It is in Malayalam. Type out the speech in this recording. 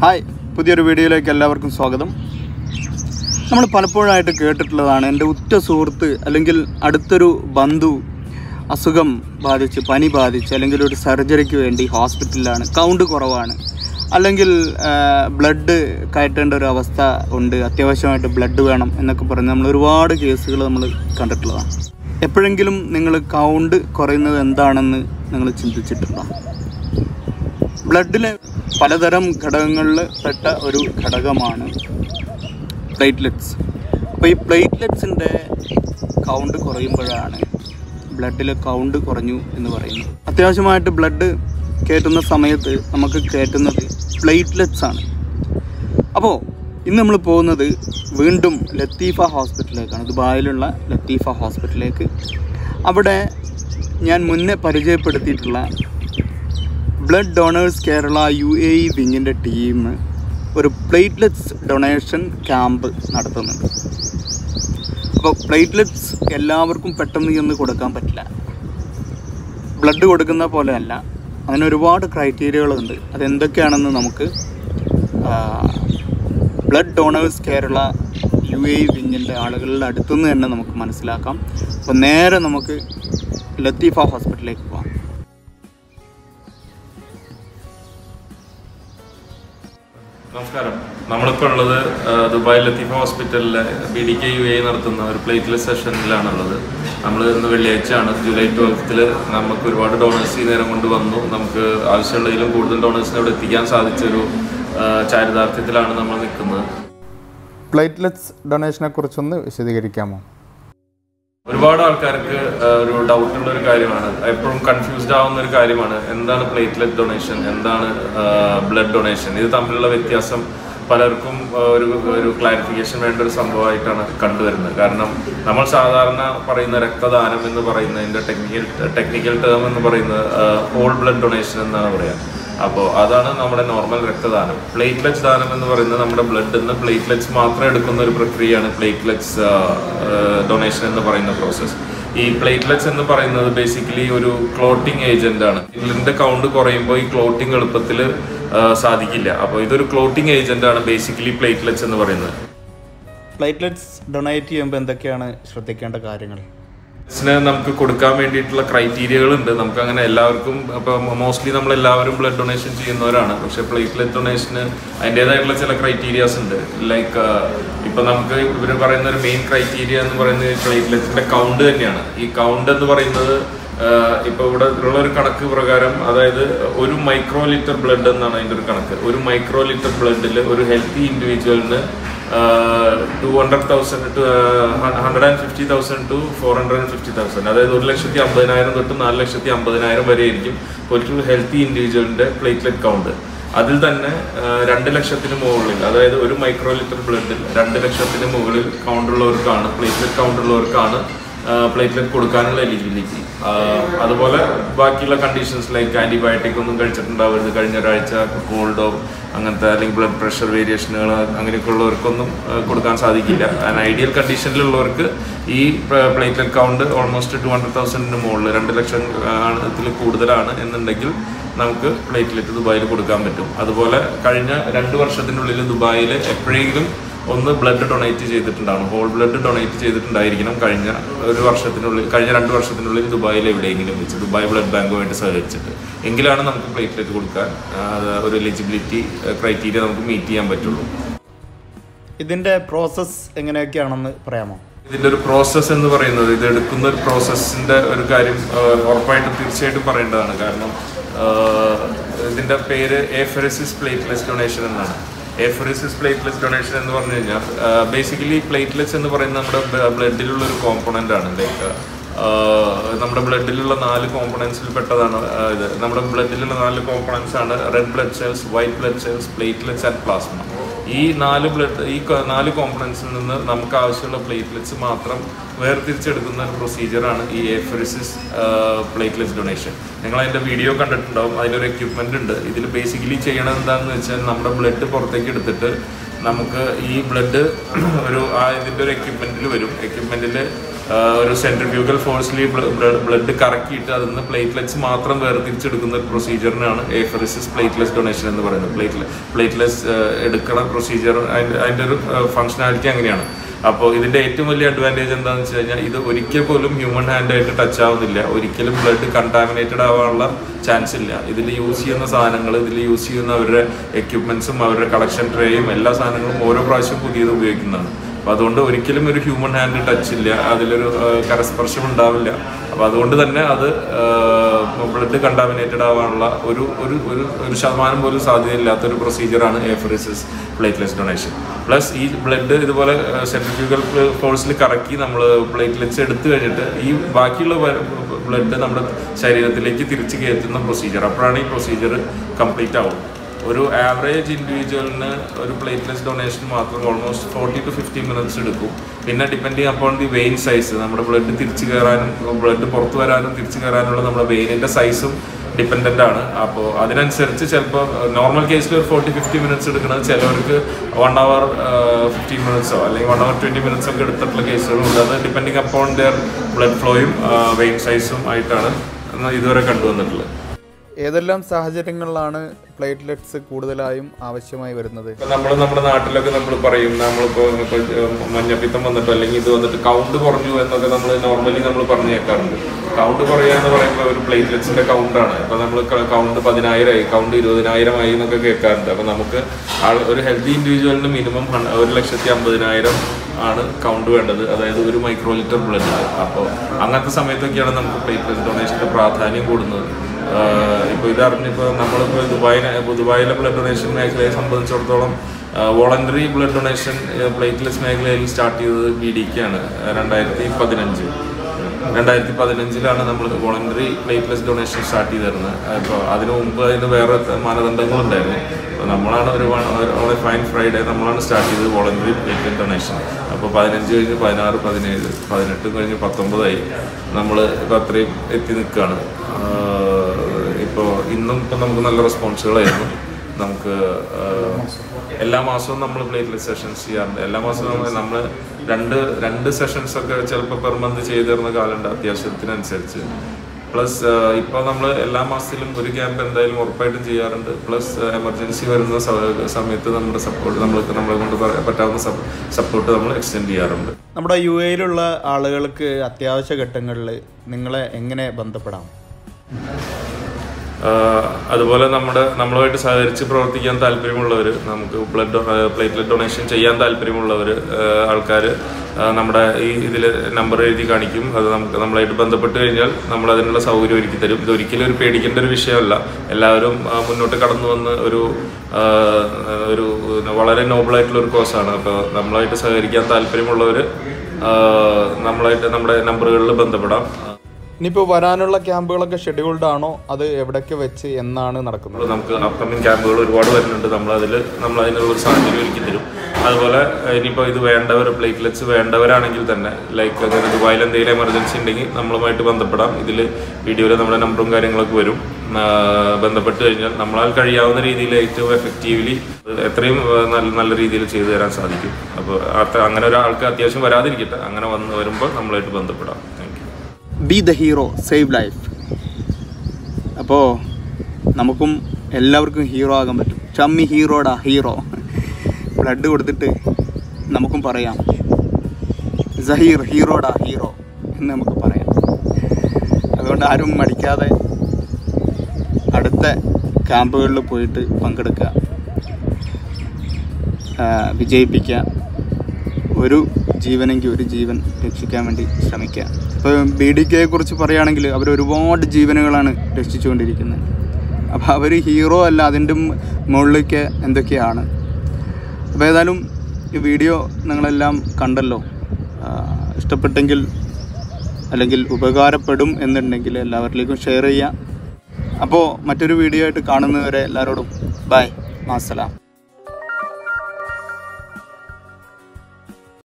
ഹായ് പുതിയൊരു വീഡിയോയിലേക്ക് എല്ലാവർക്കും സ്വാഗതം നമ്മൾ പലപ്പോഴായിട്ട് കേട്ടിട്ടുള്ളതാണ് എൻ്റെ ഉറ്റ സുഹൃത്ത് അല്ലെങ്കിൽ അടുത്തൊരു ബന്ധു അസുഖം ബാധിച്ച് പനി ബാധിച്ച് അല്ലെങ്കിൽ ഒരു സർജറിക്ക് വേണ്ടി ഹോസ്പിറ്റലിലാണ് കൗണ്ട് കുറവാണ് അല്ലെങ്കിൽ ബ്ലഡ് കയറ്റേണ്ട ഒരു അവസ്ഥ ഉണ്ട് അത്യാവശ്യമായിട്ട് ബ്ലഡ് വേണം എന്നൊക്കെ പറഞ്ഞ് നമ്മൾ ഒരുപാട് കേസുകൾ നമ്മൾ കണ്ടിട്ടുള്ളതാണ് എപ്പോഴെങ്കിലും നിങ്ങൾ കൗണ്ട് കുറയുന്നത് എന്താണെന്ന് നിങ്ങൾ ചിന്തിച്ചിട്ടുണ്ടോ ബ്ലഡിലെ പലതരം ഘടകങ്ങളിൽ പെട്ട ഒരു ഘടകമാണ് പ്ലേറ്റ്ലെറ്റ്സ് അപ്പോൾ ഈ പ്ലേറ്റ്ലെറ്റ്സിൻ്റെ കൗണ്ട് കുറയുമ്പോഴാണ് ബ്ലഡിലെ കൗണ്ട് കുറഞ്ഞു എന്ന് പറയുന്നത് അത്യാവശ്യമായിട്ട് ബ്ലഡ് കയറ്റുന്ന സമയത്ത് നമുക്ക് കയറ്റുന്നത് പ്ലേറ്റ്ലെറ്റ്സ് ആണ് അപ്പോൾ ഇന്ന് നമ്മൾ പോകുന്നത് വീണ്ടും ലത്തീഫ ഹോസ്പിറ്റലിലേക്കാണ് ദുബായിലുള്ള ലത്തീഫ ഹോസ്പിറ്റലിലേക്ക് അവിടെ ഞാൻ മുന്നേ പരിചയപ്പെടുത്തിയിട്ടുള്ള blood donors Kerala U A E വിങ്ങിൻ്റെ ടീം ഒരു പ്ലേറ്റ്ലെറ്റ്സ് ഡൊണേഷൻ ക്യാമ്പ് നടത്തുന്നുണ്ട് അപ്പോൾ പ്ലേറ്റ്ലെറ്റ്സ് എല്ലാവർക്കും പെട്ടെന്ന് ചെന്ന് കൊടുക്കാൻ പറ്റില്ല ബ്ലഡ് കൊടുക്കുന്ന പോലെയല്ല അതിന് ഒരുപാട് ക്രൈറ്റീരിയകളുണ്ട് അതെന്തൊക്കെയാണെന്ന് നമുക്ക് blood donors Kerala U A E വിങ്ങിൻ്റെ ആളുകളുടെ അടുത്തുനിന്ന് തന്നെ നമുക്ക് മനസ്സിലാക്കാം അപ്പോൾ നേരെ നമുക്ക് ലത്തീഫ ഹോസ്പിറ്റലിലേക്ക് പോകാം നമസ്കാരം നമ്മളിപ്പോൾ ഉള്ളത് ആ, ദുബായ് ലത്തീഫ ഹോസ്പിറ്റലിലെ B D K U A നടത്തുന്ന ഒരു പ്ലേറ്റ്ലെസ് സെഷനിലാണുള്ളത് നമ്മൾ ഇന്ന് വെള്ളിയാഴ്ചയാണ് ജൂലൈ ട്വൽത്തിൽ നമുക്ക് ഒരുപാട് ഡോണേഴ്സ് ഈ നേരം കൊണ്ട് വന്നു നമുക്ക് ആവശ്യമുള്ളതിലും കൂടുതൽ ഡോണേഴ്സിനെ ഇവിടെ എത്തിക്കാൻ സാധിച്ചൊരു ആ, ചാരിതാർത്ഥ്യത്തിലാണ് നമ്മൾ നിൽക്കുന്നത് പ്ലേറ്റ്ലെറ്റ്സ് ഡൊണേഷനെ കുറിച്ചൊന്ന് വിശദീകരിക്കാമോ ഒരുപാട് ആൾക്കാർക്ക് ആ, ഒരു ഡൗട്ട് ഉള്ള ഒരു കാര്യമാണ് എപ്പോഴും കൺഫ്യൂസ്ഡ് ആവുന്ന ഒരു കാര്യമാണ് എന്താണ് പ്ലേറ്റ്ലെറ്റ് ഡൊണേഷൻ എന്താണ് ബ്ലഡ് ഡൊണേഷൻ ഇത് തമ്മിലുള്ള വ്യത്യാസം പലർക്കും ആ, ഒരു ഒരു ക്ലാരിഫിക്കേഷൻ വേണ്ട ഒരു സംഭവമായിട്ടാണ് കണ്ടുവരുന്നത് കാരണം നമ്മൾ സാധാരണ പറയുന്ന രക്തദാനം എന്ന് പറയുന്നതിൻ്റെ ടെക്നിക്കൽ ടെക്നിക്കൽ ടേം എന്ന് പറയുന്നത് ഹോൾ ബ്ലഡ് ഡൊണേഷൻ എന്നാണ് പറയുക അപ്പോൾ അതാണ് നമ്മുടെ നോർമൽ രക്തദാനം പ്ലേറ്റ്ലെറ്റ്സ് ദാനം എന്ന് പറയുന്നത് നമ്മുടെ ബ്ലഡിൽ നിന്ന് പ്ലേറ്റ്ലെറ്റ്സ് മാത്രം എടുക്കുന്ന ഒരു പ്രക്രിയയാണ് പ്ലേറ്റ്ലെറ്റ്സ് ഡൊണേഷൻ എന്ന് പറയുന്ന പ്രോസസ്സ് ഈ പ്ലേറ്റ്ലെറ്റ്സ് എന്ന് പറയുന്നത് ബേസിക്കലി ഒരു ക്ലോട്ടിംഗ് ഏജന്റ് ആണ് ഇതിന്റെ കൗണ്ട് കുറയുമ്പോൾ ഈ ക്ലോട്ടിംഗ് എളുപ്പത്തിൽ സാധിക്കില്ല അപ്പോൾ ഇതൊരു ക്ലോട്ടിംഗ് ഏജന്റ് ആണ് ബേസിക്കലി പ്ലേറ്റ്ലെറ്റ്സ് എന്ന് പറയുന്നത് പ്ലേറ്റ്ലെറ്റ്സ് ഡൊണേറ്റ് ചെയ്യുമ്പോൾ എന്തൊക്കെയാണ് ശ്രദ്ധിക്കേണ്ട കാര്യങ്ങൾ ന് നമുക്ക് കൊടുക്കാൻ വേണ്ടിയിട്ടുള്ള ക്രൈറ്റീരിയകൾ ഉണ്ട് നമുക്ക് അങ്ങനെ എല്ലാവർക്കും ഇപ്പൊ മോസ്റ്റ്ലി നമ്മൾ എല്ലാവരും ബ്ലഡ് ഡൊണേഷൻ ചെയ്യുന്നവരാണ് പക്ഷെ പ്ലേറ്റ്ലെറ്റ് ഡൊണേഷന് അതിൻ്റെതായിട്ടുള്ള ചില ക്രൈറ്റീരിയാസ് ഉണ്ട് ലൈക്ക് ഇപ്പൊ നമുക്ക് ഇവർ പറയുന്ന ഒരു മെയിൻ ക്രൈറ്റീരിയ എന്ന് പറയുന്നത് പ്ലേറ്റ്ലെറ്റിന്റെ കൗണ്ട് തന്നെയാണ് ഈ കൗണ്ട് എന്ന് പറയുന്നത് ആഹ് ഇപ്പൊ ഇവിടെ ഉള്ള ഒരു കണക്ക് പ്രകാരം അതായത് ഒരു മൈക്രോ ലിറ്റർ ബ്ലഡ് എന്നാണ് അതിന്റെ ഒരു കണക്ക് ഒരു മൈക്രോ ലിറ്റർ ബ്ലഡിൽ ഒരു ഹെൽത്തി ഇൻഡിവിജ്വലിന് two hundred thousand two hundred and fifty thousand to four hundred and fifty thousand അതായത് ഒരു ലക്ഷത്തി അമ്പതിനായിരം തൊട്ട് നാല് ലക്ഷത്തി അമ്പതിനായിരം വരെ ആയിരിക്കും ഒരു ഹെൽത്തി ഇൻഡിവിജ്വലിന്റെ പ്ലേറ്റ്ലെറ്റ് കൗണ്ട് അതിൽ തന്നെ ആ, രണ്ട് ലക്ഷത്തിന് മുകളിൽ അതായത് ഒരു മൈക്രോ ലിറ്റർ ബ്ലഡിൽ രണ്ട് ലക്ഷത്തിന് മുകളിൽ കൗണ്ടുള്ളവർക്കാണ് പ്ലേറ്റ്ലെറ്റ് കൗണ്ടുള്ളവർക്കാണ് പ്ലേറ്റ്ലെറ്റ് കൊടുക്കാനുള്ള എലിജിബിലിറ്റി അതുപോലെ ബാക്കിയുള്ള കണ്ടീഷൻസ് ലൈക്ക് ആൻറ്റിബയോട്ടിക് ഒന്നും കഴിച്ചിട്ടുണ്ടാവരുത് കഴിഞ്ഞ ഒരാഴ്ച കോൾഡോ അങ്ങനത്തെ അല്ലെങ്കിൽ ബ്ലഡ് പ്രഷർ വേരിയേഷനുകൾ അങ്ങനെയൊക്കെ ഉള്ളവർക്കൊന്നും ആ, കൊടുക്കാൻ സാധിക്കില്ല ആൻഡ് ഐഡിയൽ കണ്ടീഷനിലുള്ളവർക്ക് ഈ platelet count almost two hundred തൗസൻഡിന് മുകളിൽ രണ്ട് ലക്ഷം ത്തിൽ കൂടുതലാണ് എന്നുണ്ടെങ്കിൽ നമുക്ക് പ്ലേറ്റ്ലെറ്റ് ദുബായിൽ കൊടുക്കാൻ പറ്റും അതുപോലെ കഴിഞ്ഞ രണ്ട് വർഷത്തിനുള്ളിൽ ദുബായിൽ എപ്പോഴെങ്കിലും ഒന്ന് ബ്ലഡ് ഡൊണേറ്റ് ചെയ്തിട്ടുണ്ടാണ് ഹോൾ ബ്ലഡ് ഡൊണേറ്റ് ചെയ്തിട്ടുണ്ടായിരിക്കണം കഴിഞ്ഞ ഒരു വർഷത്തിനുള്ളിൽ കഴിഞ്ഞ രണ്ട് വർഷത്തിനുള്ളിൽ ദുബായിൽ എവിടെയെങ്കിലും വെച്ച് ദുബായ് ബ്ലഡ് ബാങ്കുമായിട്ട് സഹകരിച്ചിട്ട് എങ്കിലാണ് നമുക്ക് പ്ലേറ്റ്ലെറ്റ് കൊടുക്കാൻ ആ, ഒരു എലിജിബിലിറ്റി ക്രൈറ്റീരിയ നമുക്ക് മീറ്റ് ചെയ്യാൻ പറ്റുള്ളൂ ഇതിൻ്റെ പ്രോസസ്സ് എങ്ങനെയൊക്കെയാണെന്ന് പറയാമോ ഇതിന്റെ ഒരു പ്രോസസ്സ് എന്ന് പറയുന്നത് ഇത് എടുക്കുന്ന ഒരു പ്രോസസ്സിന്റെ ഒരു കാര്യം ആ, ഉറപ്പായിട്ടും തീർച്ചയായിട്ടും പറയേണ്ടതാണ് കാരണം ആ, ഇതിന്റെ പേര് എഫറസിസ് പ്ലേറ്റ്ലെസ് ഡൊണേഷൻ എന്നാണ് എഫറസിസ് പ്ലേറ്റ്ലെസ് ഡൊണേഷൻ എന്ന് പറഞ്ഞു കഴിഞ്ഞാൽ ബേസിക്കലി പ്ലേറ്റ്ലെറ്റ്സ് എന്ന് പറയുന്നത് നമ്മുടെ ബ്ലഡിലുള്ള ഒരു കോമ്പണന്റ് ആണ് ലൈക്ക് നമ്മുടെ ബ്ലഡിലുള്ള നാല് കോമ്പണൻസിൽ പെട്ടതാണ് ആ, ഇത് നമ്മുടെ ബ്ലഡിലുള്ള നാല് കോമ്പണൻസ് ആണ് red blood cells white blood cells platelets and plasma ഈ നാല് ബ്ലഡ് ഈ ക- നാല് കോമ്പണൻസിൽ നിന്ന് നമുക്ക് ആവശ്യമുള്ള പ്ലേറ്റ്ലെറ്റ്സ് മാത്രം വേർതിരിച്ചെടുക്കുന്ന ഒരു പ്രൊസീജിയറാണ് ഈ എഫറിസിസ് പ്ലേറ്റ്ലെറ്റ്സ് ഡൊണേഷൻ നിങ്ങൾ അതിൻ്റെ വീഡിയോ കണ്ടിട്ടുണ്ടാവും അതിലൊരു എക്യുപ്മെൻ്റ് ഉണ്ട് ഇതിൽ ബേസിക്കലി ചെയ്യണത് എന്താണെന്ന് വെച്ചാൽ നമ്മുടെ ബ്ലഡ് പുറത്തേക്ക് എടുത്തിട്ട് നമുക്ക് ഈ ബ്ലഡ് ഒരു ആ ഇതിൻ്റെ ഒരു എക്യുപ്മെൻറ്റിൽ വരും എക്യുപ്മെൻറ്റിൽ ആ, ഒരു സെൻട്രിഫ്യൂഗൽ ഫോഴ്സിൽ ബ്ലഡ് കറക്കിയിട്ട് അതിൽ നിന്ന് പ്ലേറ്റ്ലെറ്റ്സ് മാത്രം വേർതിരിച്ചെടുക്കുന്ന ഒരു പ്രൊസീജിയറിനാണ് ഏഫറിസിസ് പ്ലേറ്റ്ലെസ് ഡൊണേഷൻ എന്ന് പറയുന്നത് പ്ലേറ്റ്ലെ പ്ലേറ്റ്ലെസ് എടുക്കണ പ്രൊസീജിയർ അതിൻ്റെ അതിൻ്റെ ഒരു ഫങ്ഷനാലിറ്റി അങ്ങനെയാണ് അപ്പോൾ ഇതിൻ്റെ ഏറ്റവും വലിയ അഡ്വാൻറ്റേജ് എന്താണെന്ന് വെച്ച് കഴിഞ്ഞാൽ ഇത് ഒരിക്കൽ പോലും ഹ്യൂമൻ ഹാൻഡായിട്ട് ടച്ച് ആവുന്നില്ല ഒരിക്കലും ബ്ലഡ് കണ്ടാമിനേറ്റഡ് ആവാനുള്ള ചാൻസ് ഇല്ല ഇതിൽ യൂസ് ചെയ്യുന്ന സാധനങ്ങൾ ഇതിൽ യൂസ് ചെയ്യുന്ന അവരുടെ എക്യുപ്മെൻസും അവരുടെ കളക്ഷൻ ട്രേയും എല്ലാ സാധനങ്ങളും ഓരോ പ്രാവശ്യം പുതിയത് ഉപയോഗിക്കുന്നതാണ് അപ്പോൾ അതുകൊണ്ട് ഒരിക്കലും ഒരു ഹ്യൂമൻ ഹാൻഡ് ടച്ച് ഇല്ല അതിലൊരു ആ, കരസ്പർശം ഉണ്ടാവില്ല അപ്പോൾ അതുകൊണ്ട് തന്നെ അത് ബ്ലഡ് കണ്ടാമിനേറ്റഡ് ആവാനുള്ള ഒരു ഒരു ഒരു ഒരു ശതമാനം പോലും സാധ്യതയില്ലാത്ത ഒരു പ്രൊസീജിയറാണ് എഫറിസിസ് പ്ലേറ്റ്ലെസ് ഡൊണേഷൻ പ്ലസ് ഈ ബ്ലഡ് ഇതുപോലെ സെൻട്രിഫ്യൂഗൽ ഫോഴ്സിൽ കറക്കി നമ്മൾ പ്ലേറ്റ്ലെറ്റ്സ് എടുത്തു കഴിഞ്ഞിട്ട് ഈ ബാക്കിയുള്ള ബ്ലഡ് നമ്മുടെ ശരീരത്തിലേക്ക് തിരിച്ച് കയറ്റുന്ന പ്രൊസീജിയർ അപ്പോഴാണ് ഈ പ്രൊസീജിയർ കംപ്ലീറ്റ് ആവും ഒരു ആവറേജ് ഇൻഡിവിജ്വലിന് ഒരു പ്ലേറ്റ്ലെസ് ഡൊണേഷൻ മാത്രം almost forty to fifty minutes എടുക്കും പിന്നെ depending upon the vein size നമ്മുടെ ബ്ലഡ് തിരിച്ചു കയറാനും ബ്ലഡ് പുറത്തു വരാനും തിരിച്ചു കയറാനുള്ള നമ്മുടെ വെയിനിൻ്റെ സൈസും ഡിപ്പെൻഡൻ്റ് ആണ് അപ്പോൾ അതിനനുസരിച്ച് ചിലപ്പോൾ നോർമൽ കേസിൽ ഒരു ഫോർട്ടി ഫിഫ്റ്റി മിനിറ്റ്സ് എടുക്കുന്നത് ചിലവർക്ക് വൺ അവർ ഫിഫ്റ്റീൻ മിനിറ്റ്സോ അല്ലെങ്കിൽ വൺ അവർ ട്വൻറ്റി മിനിറ്റ്സ് ഒക്കെ എടുത്തിട്ടുള്ള കേസുകളുണ്ട് അത് ഡിപ്പെൻഡിങ് അപ്പോൺ ദെയർ ബ്ലഡ് ഫ്ലോയും വെയിൻ സൈസും ആയിട്ടാണ് ഇതുവരെ കണ്ടുവന്നിട്ടുള്ളത് ഏതെല്ലാം സാഹചര്യങ്ങളിലാണ് പ്ലേറ്റ്ലെറ്റ്സ് കൂടുതലായും ആവശ്യമായി വരുന്നത് ഇപ്പൊ നമ്മൾ നമ്മുടെ നാട്ടിലൊക്കെ നമ്മൾ പറയും നമ്മളിപ്പോ ഇപ്പൊ മഞ്ഞപ്പിത്തം വന്നിട്ടോ അല്ലെങ്കിൽ ഇത് വന്നിട്ട് കൗണ്ട് കുറഞ്ഞു എന്നൊക്കെ നമ്മൾ നോർമലി നമ്മൾ പറഞ്ഞു കേൾക്കാറുണ്ട് കൗണ്ട് കുറയുക എന്ന് പറയുമ്പോൾ ഒരു പ്ലേറ്റ്ലെറ്റ്സിന്റെ കൗണ്ടാണ് ഇപ്പൊ നമ്മൾ കൗണ്ട് പതിനായിരമായി കൗണ്ട് ഇരുപതിനായിരമായി എന്നൊക്കെ കേൾക്കാറുണ്ട് അപ്പൊ നമുക്ക് ആൾ ഒരു ഹെൽത്തി ഇൻഡിവിജ്വലിന് മിനിമം ഒരു ലക്ഷത്തി അമ്പതിനായിരം ആണ് കൗണ്ട് വേണ്ടത് അതായത് ഒരു മൈക്രോ ലിറ്റർ ബ്ലഡ് അപ്പോൾ അങ്ങനത്തെ സമയത്തൊക്കെയാണ് നമുക്ക് പ്ലേറ്റ്ലെറ്റ് ഡൊണേഷന്റെ പ്രാധാന്യം കൂടുന്നത് ഇപ്പോൾ ഇതറിഞ്ഞിപ്പോൾ നമ്മളിപ്പോൾ ദുബായിനെ ഇപ്പോൾ ദുബായിലെ ബ്ലഡ് ഡൊണേഷൻ മേഖലയെ സംബന്ധിച്ചിടത്തോളം വോളണ്ടറി ബ്ലഡ് ഡൊണേഷൻ പ്ലേറ്റ്ലെസ് മേഖലയിൽ സ്റ്റാർട്ട് ചെയ്തത് ബി ഡി ആണ് രണ്ടായിരത്തി പതിനഞ്ച് രണ്ടായിരത്തി പതിനഞ്ചിലാണ് നമ്മൾ വോളണ്ടറി പ്ലേറ്റ്ലെസ് ഡൊണേഷൻ സ്റ്റാർട്ട് ചെയ്തിരുന്നത് അപ്പോൾ അതിനു മുമ്പ് അതിന് വേറെ മാനദണ്ഡങ്ങളുണ്ടായിരുന്നു അപ്പോൾ നമ്മളാണ് ഒരു ഒരു ഫൈൻ ഫ്രൈഡേ നമ്മളാണ് സ്റ്റാർട്ട് ചെയ്തത് വോളണ്ടറി പ്ലേറ്റ്ലെറ്റ് ഡൊണേഷൻ അപ്പോൾ പതിനഞ്ച് കഴിഞ്ഞ് പതിനാറ് പതിനേഴ് പതിനെട്ട് കഴിഞ്ഞ് പത്തൊമ്പതായി നമ്മൾ ഇപ്പോൾ അത്രയും എത്തി നിൽക്കുകയാണ് ഇപ്പോൾ ഇന്നും ഇപ്പം നമുക്ക് നല്ല റെസ്പോൺസുകളായിരുന്നു നമുക്ക് ആഹ്, എല്ലാ മാസവും നമ്മൾ പ്ലേറ്റ്ലെറ്റ് സെഷൻസ് ചെയ്യാറുണ്ട് എല്ലാ മാസവും നമ്മൾ രണ്ട് രണ്ട് സെഷൻസ് ഒക്കെ ചിലപ്പോൾ പെർ മന്ത് ചെയ്തു തരുന്ന കാലമുണ്ട് അത്യാവശ്യത്തിനനുസരിച്ച് പ്ലസ് ഇപ്പോൾ നമ്മൾ എല്ലാ മാസത്തിലും ഒരു ക്യാമ്പ് എന്തായാലും ഉറപ്പായിട്ടും ചെയ്യാറുണ്ട് പ്ലസ് എമർജൻസി വരുന്ന സ- സമയത്ത് നമ്മുടെ സപ്പോർട്ട് നമ്മൾക്ക് നമ്മളെ കൊണ്ട് പറ- പറ്റാവുന്ന സപ്പോർട്ട് നമ്മൾ എക്സ്റ്റെൻഡ് ചെയ്യാറുണ്ട് നമ്മുടെ യു എയിലുള്ള ആളുകൾക്ക് അത്യാവശ്യ ഘട്ടങ്ങളിൽ നിങ്ങളെ എങ്ങനെ ബന്ധപ്പെടാം ആഹ് അതുപോലെ നമ്മുടെ നമ്മളുമായിട്ട് സഹകരിച്ച് പ്രവർത്തിക്കാൻ താല്പര്യമുള്ളവർ നമുക്ക് ബ്ലഡ് പ്ലേറ്റ്ലെറ്റ് ഡൊണേഷൻ ചെയ്യാൻ താല്പര്യമുള്ളവർ ആൾക്കാർ നമ്മുടെ ഈ ഇതിൽ നമ്പർ എഴുതി കാണിക്കും അത് നമുക്ക് നമ്മളായിട്ട് ബന്ധപ്പെട്ട് കഴിഞ്ഞാൽ നമ്മൾ അതിനുള്ള സൗകര്യം ഒരുക്കി തരും ഇത് ഒരിക്കലും ഒരു പേടിക്കേണ്ട ഒരു വിഷയമല്ല എല്ലാവരും ആ, മുന്നോട്ട് കടന്നു വന്ന് ഒരു ആഹ്, ഒരു വളരെ നോബിളായിട്ടുള്ള ഒരു കോഴ്സാണ് അപ്പോൾ നമ്മളായിട്ട് സഹകരിക്കാൻ താല്പര്യമുള്ളവർ നമ്മളായിട്ട് നമ്മുടെ നമ്പറുകളിൽ ബന്ധപ്പെടാം ഇനിയിപ്പോൾ വരാനുള്ള ക്യാമ്പുകളൊക്കെ ഷെഡ്യൂൾഡ് ആണോ അത് എവിടെയൊക്കെ വെച്ച് എന്നാണ് നടക്കുന്നത് നമുക്ക് അപ്കമിങ് ക്യാമ്പുകൾ ഒരുപാട് വരുന്നുണ്ട് നമ്മൾ അതിൽ നമ്മൾ അതിനുള്ള ഒരു സാഹചര്യം ഒരുക്കി തരും അതുപോലെ ഇനിയിപ്പോൾ ഇത് വേണ്ടവർ പ്ലേറ്റ്ലെറ്റ്സ് വേണ്ടവരാണെങ്കിൽ തന്നെ ലൈക്ക് അങ്ങനെ ദുബായിൽ എന്തെങ്കിലും എമർജൻസി ഉണ്ടെങ്കിൽ നമ്മളുമായിട്ട് ബന്ധപ്പെടാം ഇതിൽ വീഡിയോയിൽ നമ്മുടെ നമ്പറും കാര്യങ്ങളൊക്കെ വരും ആ, ബന്ധപ്പെട്ട് കഴിഞ്ഞാൽ നമ്മളാൽ കഴിയാവുന്ന രീതിയിൽ ഏറ്റവും എഫക്റ്റീവ്ലി എത്രയും ആ, നല്ല നല്ല രീതിയിൽ ചെയ്തു തരാൻ സാധിക്കും അപ്പോൾ അങ്ങനെ ഒരാൾക്ക് അത്യാവശ്യം വരാതിരിക്കട്ടെ അങ്ങനെ വന്ന് വരുമ്പോൾ നമ്മളായിട്ട് ബന്ധപ്പെടാം thank you be the hero save life അപ്പോൾ നമുക്കും എല്ലാവർക്കും ഹീറോ ആകാൻ പറ്റും ചമ്മി ഹീറോടാ ഹീറോ ബ്ലഡ് കൊടുത്തിട്ട് നമുക്കും പറയാം സഹീർ ഹീറോടാ ഹീറോ എന്ന് നമുക്ക് പറയാം അതുകൊണ്ട് ആരും മടിക്കാതെ അടുത്ത ക്യാമ്പുകളിൽ പോയിട്ട് പങ്കെടുക്കുക ആ, വിജയിപ്പിക്കുക ഒരു ജീവനെങ്കിൽ ഒരു ജീവൻ രക്ഷിക്കാൻ വേണ്ടി ശ്രമിക്കുക ഇപ്പോൾ ബി ഡി കെയെ കുറിച്ച് പറയുകയാണെങ്കിൽ അവർ ഒരുപാട് ജീവനുകളാണ് രക്ഷിച്ചുകൊണ്ടിരിക്കുന്നത് അപ്പോൾ അവർ ഹീറോ അല്ല അതിൻ്റെ മുകളിലേക്ക് എന്തൊക്കെയാണ് അപ്പോൾ ഏതായാലും ഈ വീഡിയോ നിങ്ങളെല്ലാം കണ്ടല്ലോ ആ, ഇഷ്ടപ്പെട്ടെങ്കിൽ അല്ലെങ്കിൽ ഉപകാരപ്പെടും എന്നുണ്ടെങ്കിൽ എല്ലാവരിലേക്കും ഷെയർ ചെയ്യുക അപ്പോൾ മറ്റൊരു വീഡിയോ ആയിട്ട് കാണുന്നവരെ എല്ലാവരോടും ബൈ മാസലാം